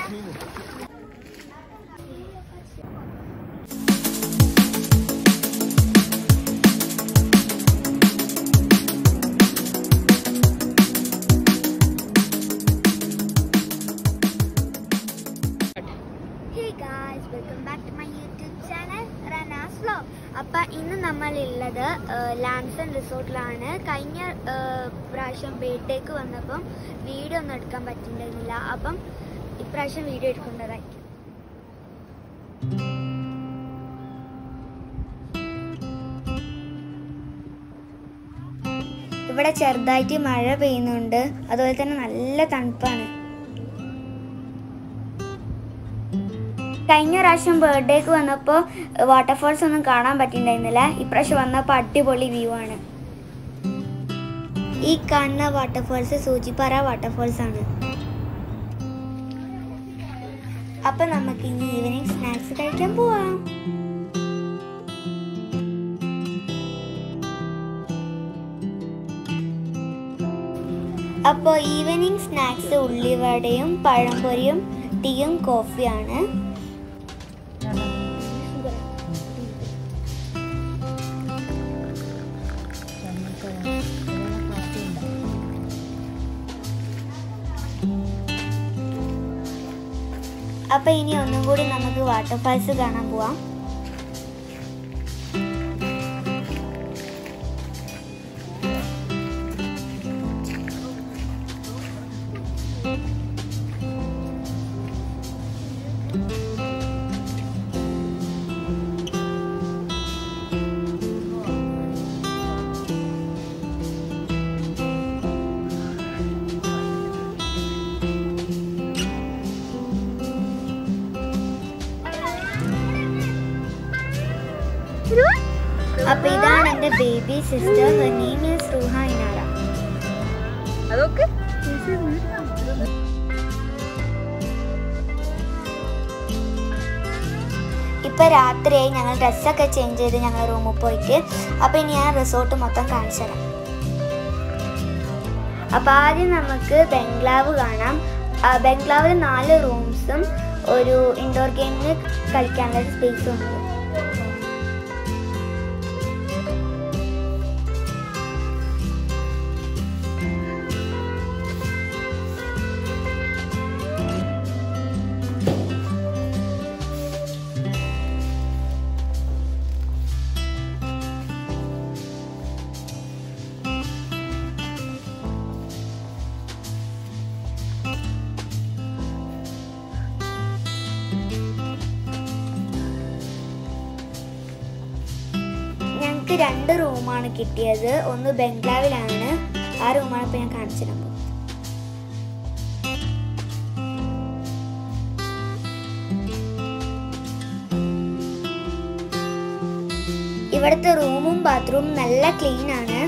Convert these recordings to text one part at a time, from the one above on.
Hey guys, welcome back to my YouTube channel Ranas Vlog. അപ്പൊ ഇന്ന് നമ്മളുള്ളത് ലാൻസൺ റിസോർട്ടിലാണ് കഴിഞ്ഞ ഏഹ്, പ്രാവശ്യം ബേട്ടേക്ക് വന്നപ്പം വീഡിയോ ഒന്നും എടുക്കാൻ പറ്റുന്നുണ്ടായിരുന്നില്ല അപ്പം ഇപ്രാവശ്യം വീഡിയോ എടുക്കേണ്ടതായിരിക്കും ഇവിടെ ചെറുതായിട്ട് മഴ പെയ്യുന്നുണ്ട് അതുപോലെ തന്നെ നല്ല തണുപ്പാണ് കഴിഞ്ഞ പ്രാവശ്യം ബർത്ത്ഡേക്ക് വന്നപ്പോൾ വാട്ടർഫോൾസ് ഒന്നും കാണാൻ പറ്റിയിട്ടുണ്ടായിരുന്നില്ല ഇപ്രാവശ്യം വന്നപ്പോൾ അടിപൊളി വ്യൂ ആണ് ഈ കാണുന്ന വാട്ടർഫോൾസ് സൂചിപ്പാറ വാട്ടർഫോൾസ് ആണ് അപ്പൊ നമുക്ക് ഇനി ഈവനിങ് സ്നാക്സ് കഴിക്കാൻ പോവാം അപ്പോൾ ഈവനിങ് സ്നാക്സ് ഉള്ളിവടയും പഴംപൊരിയും ടീയും കോഫിയാണ് അപ്പൊ ഇനി ഒന്നും കൂടി നമുക്ക് വാട്ടർഫാൾസ് കാണാൻ പോവാം അപ്പൊ ഇതാണ് എന്റെ ബേബി സിസ്റ്റർ നെയിം ഈസ് റൂഹ ഇനാറ അതൊക്കെ ഇപ്പൊ രാത്രിയായി ഞങ്ങൾ ഡ്രസ്സൊക്കെ ചേഞ്ച് ചെയ്ത് ഞങ്ങൾ റൂമിൽ പോയിട്ട് അപ്പൊ ഇനി ഞാൻ റിസോർട്ട് മൊത്തം കാണിച്ചു തരാം അപ്പൊ ആദ്യം നമുക്ക് ബംഗ്ലാവ് കാണാം ആ, ബംഗ്ലാവിൽ നാല് റൂംസും ഒരു ഇൻഡോർ ഗെയിമിന് കളിക്കാനുള്ള സ്പേസും ഉണ്ട് ഞങ്ങൾക്ക് രണ്ട് റൂമാണ് കിട്ടിയത് ഒന്ന് ബംഗ്ലാവിലാണ് ആ റൂമാണ് ഇപ്പൊ ഞാൻ കാണിച്ചു തരാൻ പോകുന്നത് ഇവിടുത്തെ റൂമും ബാത്റൂമും നല്ല ക്ലീൻ ആണ്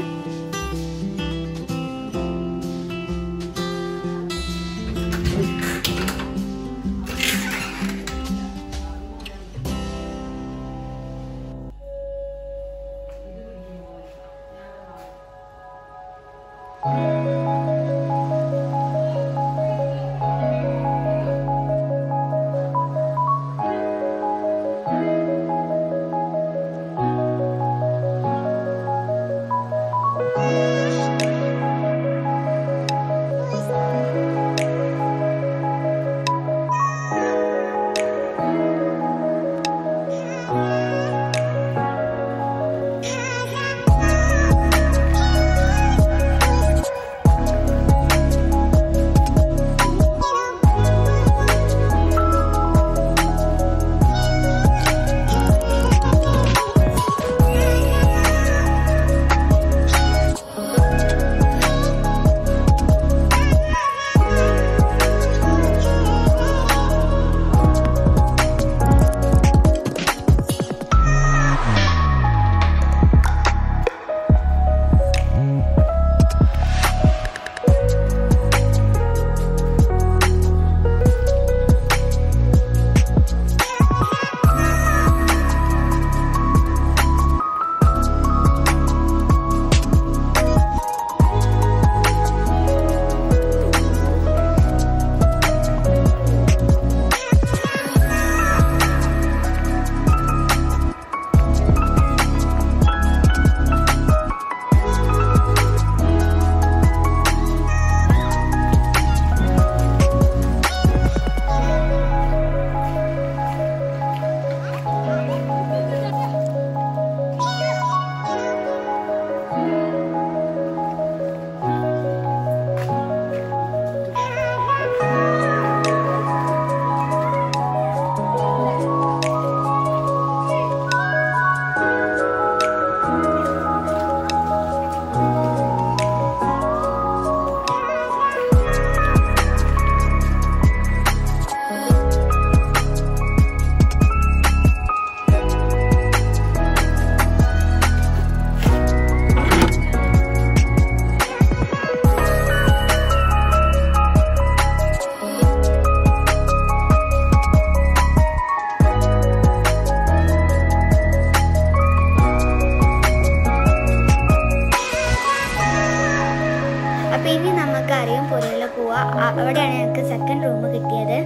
അപ്പോൾ അവിടെയാണ് ഞങ്ങൾക്ക് സെക്കൻഡ് റൂം കിട്ടിയത്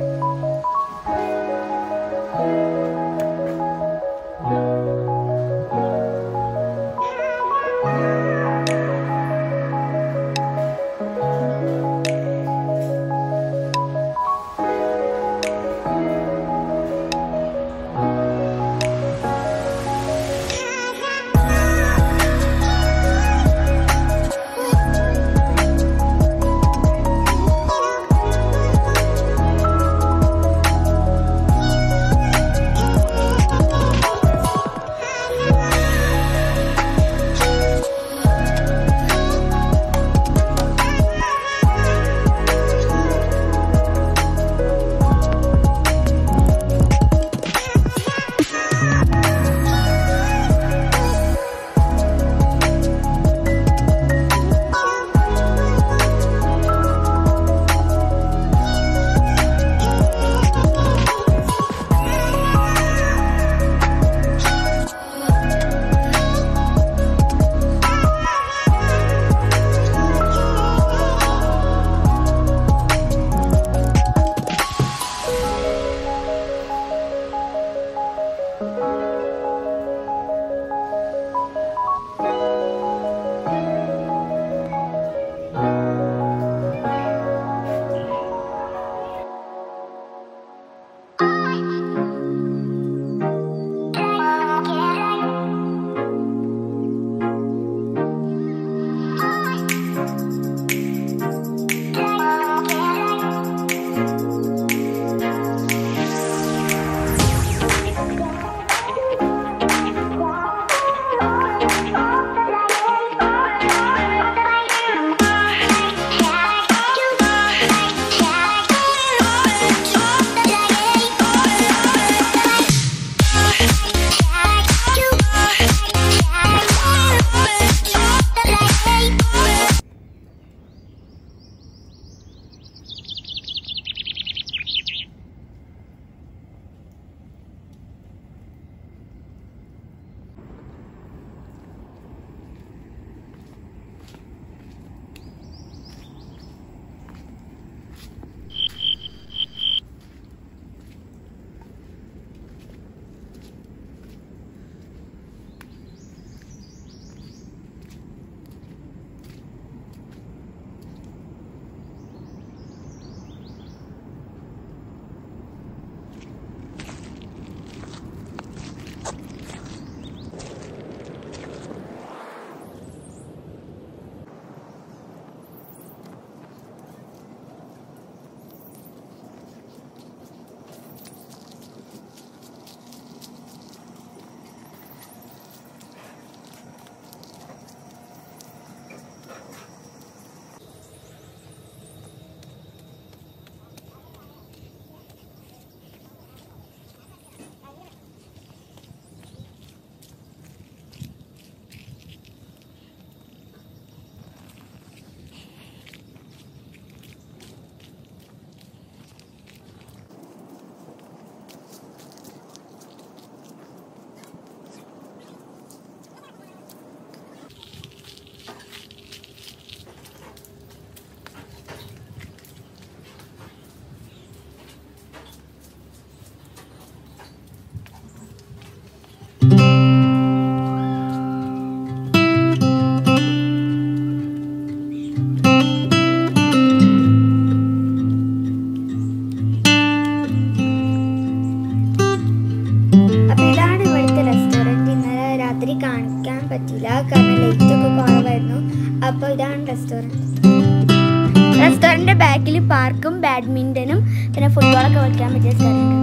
പറ്റില്ല കാരണം ലൈറ്റ് ഒക്കെ കുറവായിരുന്നു അപ്പോൾ ഇതാണ് റെസ്റ്റോറൻറ്റ് റെസ്റ്റോറൻറ്റിൻ്റെ ബാക്കിൽ പാർക്കും ബാഡ്മിൻ്റനും പിന്നെ ഫുട്ബോളൊക്കെ കളിക്കാൻ പറ്റിയ സ്ഥലമുണ്ട്